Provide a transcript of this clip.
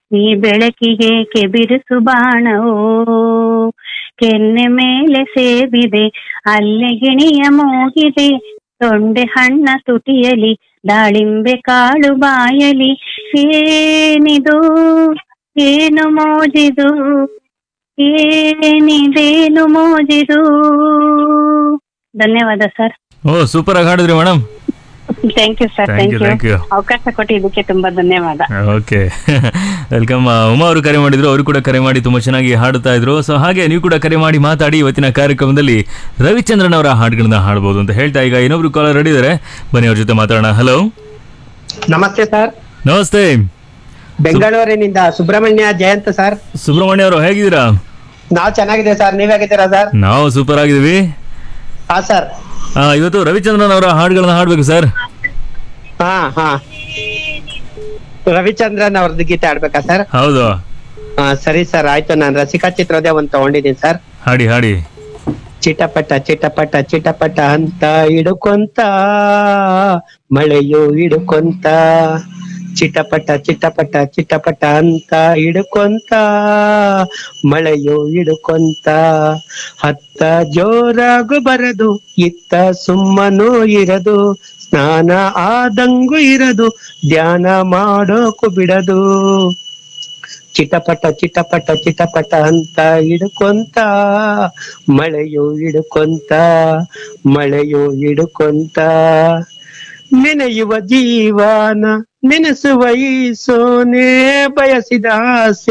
ನೀ ಬೆಳಕಿಗೆ ಬಿರುಸು ಬಾಣವೋ ಕೆನ್ನೆ ಮೇಲೆ ಸೇಬಿದೆ ಅಲ್ಲೆ ಗಿಣಿಯ ಮೂಗಿದೆ ತೊಂಡೆ ಹಣ್ಣ ತುಟಿಯಲಿ ದಾಳಿಂಬೆ ಕಾಳು ಬಾಯಲಿ ಏನಿದು ಏನು ಮೋಜಿದು ಏನಿದೇನು ಮೋಜಿದು ಧನ್ಯವಾದ ಸರ್ ಓ ಸೂಪರ್ ಆಗಿ ಹಾಡಿದ್ರಿ madam thank you sir Thank you, thank thank you you. ಅವಕಾಶ ಕೊಟ್ಟಿದ್ದಕ್ಕೆ ತುಂಬಾ ಧನ್ಯವಾದ ಓಕೆ ವೆಲ್ಕಮ್ ಉಮಾ ಅವರು ಕರೆ ಮಾಡಿದ್ರು ಅವರು ಕೂಡ ಕರೆ ಮಾಡಿ ತುಂಬಾ ಚೆನ್ನಾಗಿ ಹಾಡುತ್ತಾ ಇದ್ರು ಸೊ ಹಾಗೆ ನೀವು ಕೂಡ ಕರೆ ಮಾಡಿ ಮಾತಾಡಿ ಇವತ್ತಿನ ಕಾರ್ಯಕ್ರಮದಲ್ಲಿ ರವಿಚಂದ್ರನ್ ಅವರ ಹಾಡುಗಳನ್ನ ಹಾಡಬಹುದು ಅಂತ ಹೇಳ್ತಾ ಈಗ ಇನ್ನೊಬ್ರು ಕಾಲರ್ ರೆಡಿ ಇದಾರೆ ಬನ್ನಿ ಅವ್ರ ಜೊತೆ ಮಾತಾಡೋಣ ಹಲೋ ನಮಸ್ತೆ ಸರ್ ನಮಸ್ತೆ ಬೆಂಗಳೂರಿನಿಂದ ಸುಬ್ರಹ್ಮಣ್ಯ ಜಯಂತ್ ಸರ್ ಸುಬ್ರಹ್ಮಣ್ಯ ಅವರು ಹೇಗಿದ್ದೀರಾ ನಾವ್ ಚೆನ್ನಾಗಿದೆ ಸರ್ ನೀವ್ ಹೇಗಿದ್ದೀರಾ ಸರ್ ನಾವು ಸೂಪರ್ ಆಗಿದ್ದೀವಿ ಹಾ ಸರ್ ಆ, ಇವತ್ತು ರವಿಚಂದ್ರನ್ ಅವರ ಹಾಡುಗಳನ್ನ ಹಾಡ್ಬೇಕು ಸರ್ ಹಾ ಹಾ ರವಿಚಂದ್ರನ್ ಅವ್ರದ್ದು ಗೀತೆ ಆಡ್ಬೇಕಾ ಸರ್ ಹೌದು ಹಾ ಸರಿ ಸರ್ ಆಯ್ತು ನಾನು ರಸಿಕಾ ಚಿತ್ರೋದಯ ಒಂದ್ ತಗೊಂಡಿದ್ದೀನಿ ಸರ್ ಹಾಡಿ ಹಾಡಿ ಚಿಟಪಟ ಚಿಟಪಟ ಚಿಟಪಟ ಅಂತ ಹಿಡುಕೊಂತ ಮಳೆಯು ಹಿಡುಕೊಂತ ಚಿಟಪಟ ಚಿಟಪಟ ಚಿಟಪಟ ಅಂತ ಹಿಡುಕೊಂತ ಮಳೆಯು ಹಿಡುಕೊಂತ ಹತ್ತ ಜೋರಾಗು ಬರದು ಇತ್ತ ಸುಮ್ಮನೂ ಇರದು ಸ್ನಾನ ಆದಂಗು ಇರದು ಧ್ಯಾನ ಮಾಡೋಕು ಬಿಡದು ಚಿಟಪಟ ಚಿಟಪಟ ಚಿಟಪಟ ಅಂತ ಹಿಡ್ಕೊಂತ ಮಳೆಯು ಹಿಡ್ಕೊಂತ ಮಳೆಯು ಹಿಡ್ಕೊಂತ ನೆನೆಯುವ ಜೀವನ ನೆನೆಸುವ ಈ ಸೋನೆ ಬಯಸಿದ ಆಸೆ